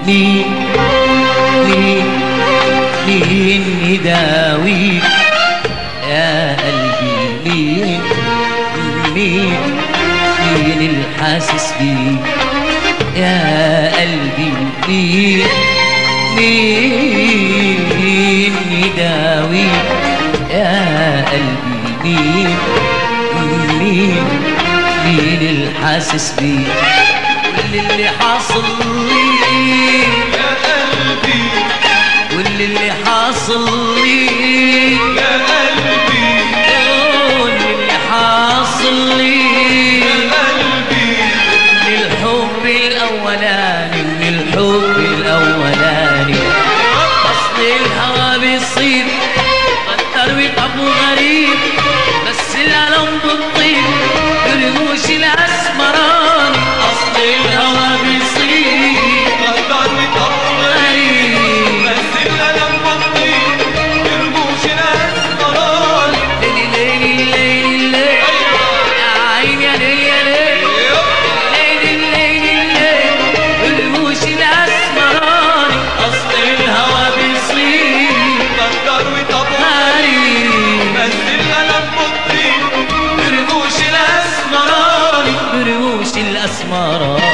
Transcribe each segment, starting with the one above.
مين مين مين يداوي يا قلبي مين مين مين الحاسس بيه يا قلبي مين مين يداوي يا قلبي مين مين مين الحاسس بيه كل اللي حاصل لي يا قلبي كل اللي حاصل لي يا قلبي كل اللي حاصل لي يا قلبي من الحب الأولاني من الحب الأولاني أصل الهوى بيصير قدر وطبو غريب بس الألم بالطيب برموش الأسمراني أصل الهوى بيصير قدر وطبع غريب بس الألم بطيء يرموش الأسمراني ليلي ليلي ليلي ليلي يا عين يا ليل يا ليل ليل الليل الليل والوش الأسمراني أصل الهوى بيصير قدر وطبع غريب بس الألم بطيء يرموش الأسمراني برموش الأسمراني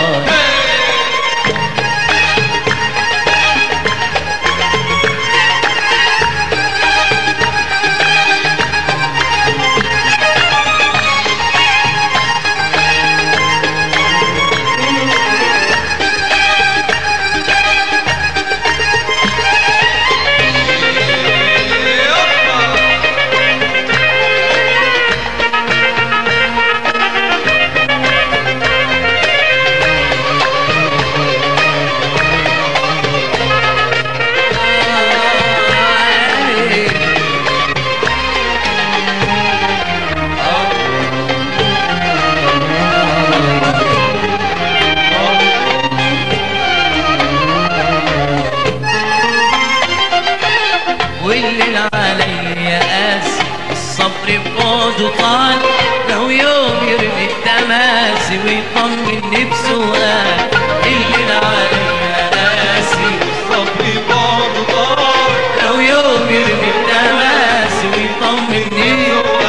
والليل عليا قاسي الصبر بفوضه طال لو يوم يرمي التماسي ويطمني بسؤال الليل عليا قاسي صبري بعض طار لو يوم يرمي التماسي ويطمني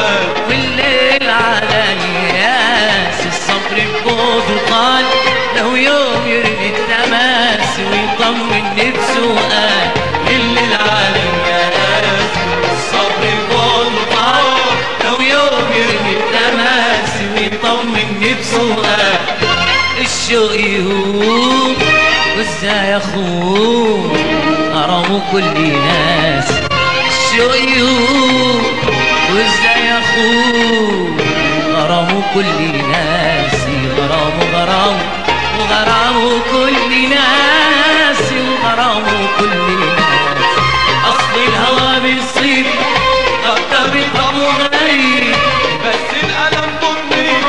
والليل عليا قاسي الصبر بفوضه طال لو يوم يرمي التماسي ويطمني بسؤال الليل عليا قاسي الصبر بفوضه طال لو يوم يرمي التماسي ويطمني بسؤال الشوق يهون وازاي اخون غرامه كل ناس الشوق يهون وازاي اخون غرامه كل ناس غرامه غرامه وغرامه كل ناس وغرامه كل ناس اصل الهوى بيصيب اكتر من طعمه غريب بس الألم بطيء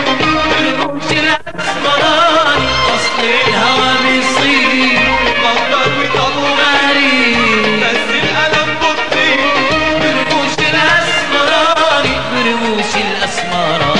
مش الاسمراني اصل الهوى بيصيب قدر وطبع غريب بس الألم بطيء برموش الاسمراني برموش الاسمراني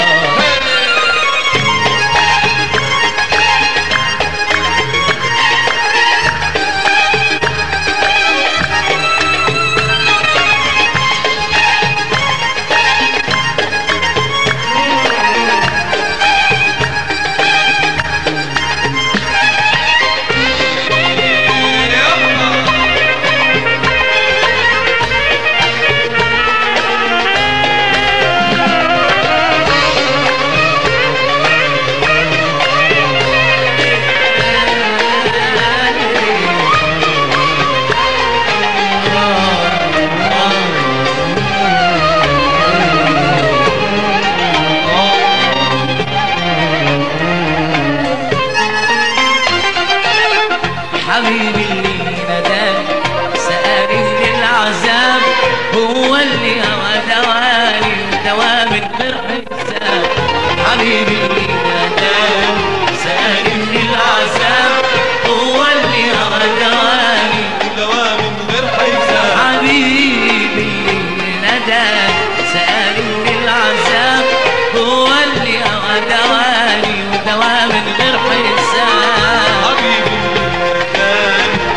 حبيبي اللي نداني سألني من العذاب هو اللي هوى دواني ودوا من غير حساب حبيبي اللي نداني سألني من العذاب هو اللي هوى دواني دواء من غير حساب حبيبي اللي نداني سألني من العذاب هو اللي هوى دواني ودوا من غير حساب حبيبي كان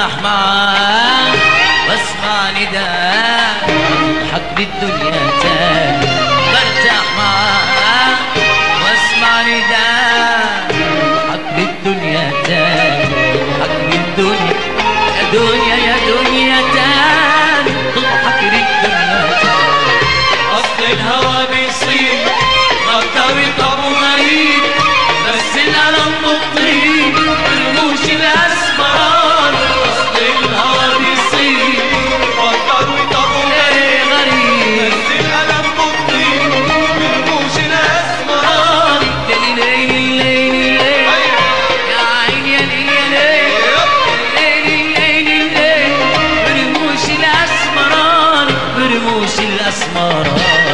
برتاح معاه واسمع نداء اضحك بالدنيا تاني برتاح معاه واسمع نداء اضحك بالدنيا تاني اضحك بالدنيا يا دنيا يا دنيا تاني تضحك بالدنيا تاني اصل الهوى بيصيب مرتبط ابو غريب بس الألم بالطيب رموش الأسمران اصل الهوى بيصيب مرتبط ابو ليه غريب بس الالم بطيب برموش الاسمران ليلي ليلي ليلي ليلي يا عيني يا ليلي يا ليلي ليلي ليلي برموش الأسمران برموش الأسمران